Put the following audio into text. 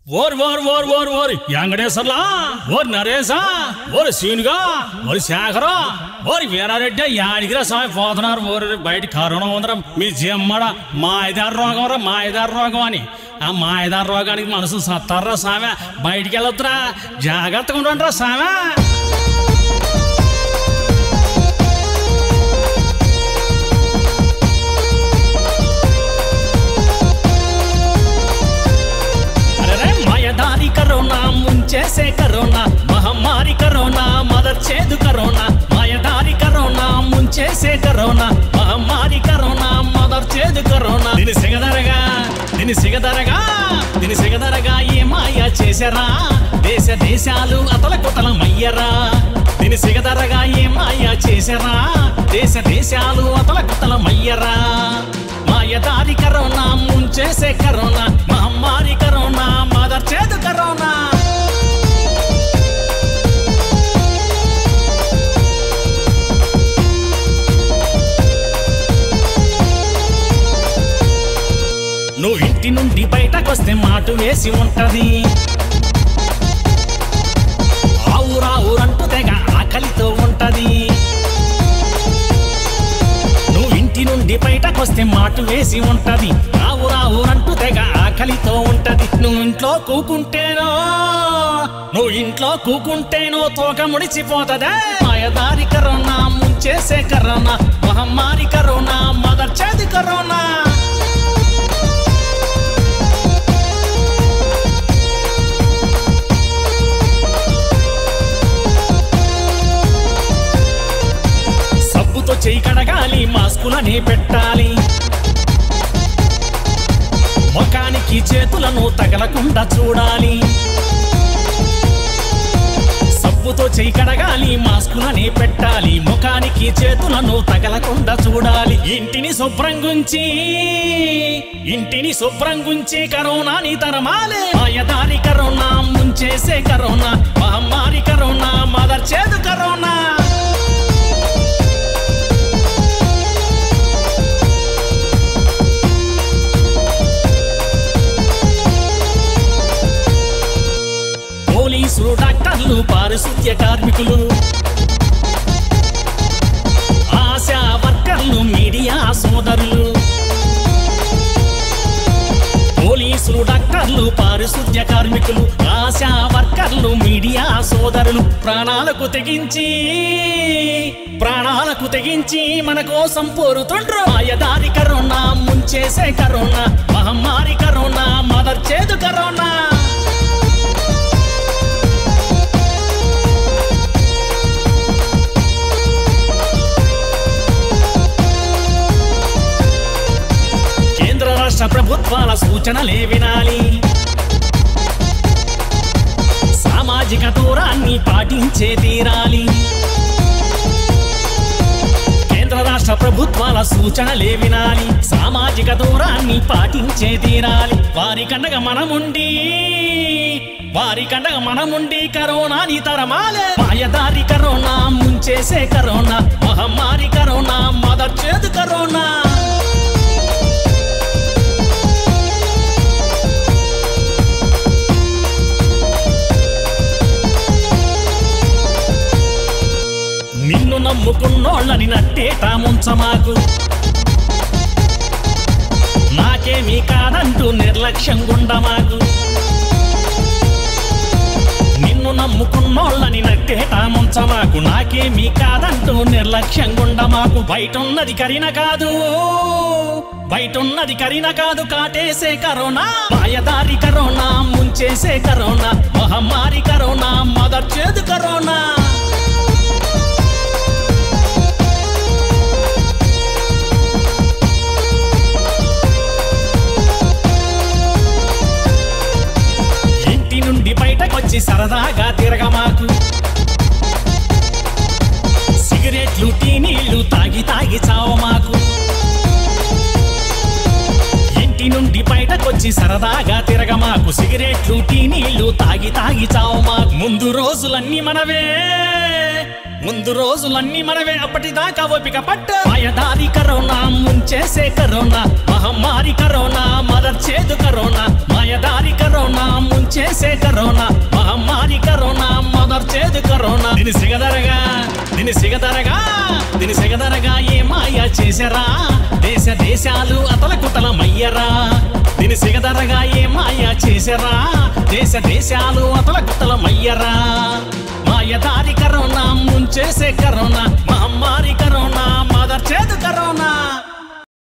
or ఓర్ ఓర్ ఓర్ ఓర్ వెంకటేశ్వర్లా ఓర్ నరేశా ఓర్ సీనుగా ఓర్ శేఖరా ఓర్ వీరారెడ్డి యాడిగిరా స్వామి పోతున్నారు ఓర్ బయట కరోనా ఉందరా మీ జిమ్మడ మాయదారు రోగం రా మాయదారు రోగం అని ఆ మాయదారు రోగానికి మనసు సత్తారా స్వామి బయటికి వెళ్ళొద్దురా జాగ్రత్తగా ఉండండి రా స్వామి అరే మాయదారి కరోనా ముంచేసే కరోనా మహమ్మారి కరోనా మదర్చేదు కరోనా మాయదారి కరోనా ముంచేసే కరోనా మహమ్మారి కరోనా మదర్చేదు కరోనా దీని సిగదరగా దీని సిగదరగా దీని సిగదరగా ఏ మాయ చేశారా దేశ దేశాలు అతల కుతలమయ్యరా దీని సిగదరగా ఏ మాయ చేశారా దేశ దేశాలు అతల కుతలమయ్యరా మాయదారి కరోనా ముంచేసే కరోనా మహమ్మారి కరోనా మదర్చేదు కరోనా నువ్వు ఇంటి నుండి బయటకొస్తే మాటు వేసి ఉంటది ఆవురావురంటూ తెగ ఆకలితో ఉంటది నువ్వు ఇంటి నుండి బయటకొస్తే మాటు వేసి ఉంటది రావు రావు అంటూ తెగ ఆకలితో ఉంటది నువ్వు ఇంట్లో కూకుంటేనో నువ్వు ఇంట్లో కూకుంటేనో తోక ముడిచిపోతదే మాయదారి కరోనా ముంచేసే కరోనా మహమ్మారి కరోనా మదర్చేది కరోనా సబ్బుతో చేయి కడగాలి మాస్కులనే పెట్టాలి ముఖానికి చేతులను తగలకుండా చూడాలి సబ్బుతో చేయి కడగాలి మాస్కులనే పెట్టాలి ముఖానికి చేతులను తగలకుండా చూడాలి ఇంటిని శుభ్రం గుంచి ఇంటిని శుభ్రం గుంచి కరోనాని తరమాలే మాయదారి కరోనా ముంచేసే కరోనా మహమ్మారి కరోనా మదర్చేదు కరోనా పోలీసులు డాక్టర్లు పారిశుద్ధ్య కార్మికులు ఆశా వర్కర్లు మీడియా సోదరులు పోలీసులు డాక్టర్లు పారిశుద్ధ్య కార్మికులు ఆశా వర్కర్లు మీడియా సోదరులు ప్రాణాలకు తెగించి ప్రాణాలకు తెగించి మన కోసం పోరుతుండ్రు మాయదారి కరోనా ముంచేసే కరోనా మహమ్మారి కరోనా మదర్చేదు కరోనా కేంద్ర రాష్ట్ర ప్రభుత్వాల సూచనలే వినాలి సామాజిక దూరాన్ని పాటించే తీరాలి కేంద్ర రాష్ట్ర ప్రభుత్వాల సూచనలే వినాలి సామాజిక దూరాన్ని పాటించే తీరాలి వారి కండగ మనముండి వారి కండగ మనముండి కరోనాని తరమాలే మాయదారి కరోనా ముంచేసే కరోనా మహమ్మారి కరోనా మదర్చేదు కరోనా నిన్ను నమ్ముకున్నోళ్ళని నట్టేటా ముంచమాకు నాకేమీ కాదంటూ నిర్లక్ష్యం గుండమాకు నిన్ను నమ్ముకున్నోళ్ళని నట్టేటా ముంచమాకు నాకేమీ కాదంటూ నిర్లక్ష్యం గుండమాకు బయటున్నది కరిన కాదు బయటున్నది కరిన కాదు కాటేసే కరోనా మాయదారి కరోనా ముంచేసే కరోనా మహమ్మారి కరోనా మదర్చేదు కరోనా ఇంటి నుండి బయటకొచ్చి సరదాగా తిరగమాకు సిగరెట్లు టీ నీళ్లు తాగి తాగి చావమాకు ఇంటి నుండి బయటకొచ్చి సరదాగా తిరగమాకు సిగరెట్లు టీ నీళ్లు తాగి తాగి చావమాకు ముందు రోజులన్నీ మనవే ముందు రోజులన్నీ మనవే అప్పటిదాకా ఓపిక పట్ట మాయదారి కరోనా ముంచేసే కరోనా మహమ్మారి కరోనా మదర్చేదు కరోనా మాయదారి కరోనా ముంచే కరోనా మహమ్మారి కరోనా మొదర్చేది కరోనా దీని సిగదరగా దీని సిగదరగా దీని సిగదరగా ఏ మాయ చేశారా దేశ దేశాలు అతల కుతలమయ్యరా దీని సిగదరగా ఏ మాయ చేశారా దేశ దేశాలు అతల కుతలమయ్యరా మాయదారి కరోనా ముంచేసే కరోనా మహమ్మారి కరోనా మదర్చేదు కరోనా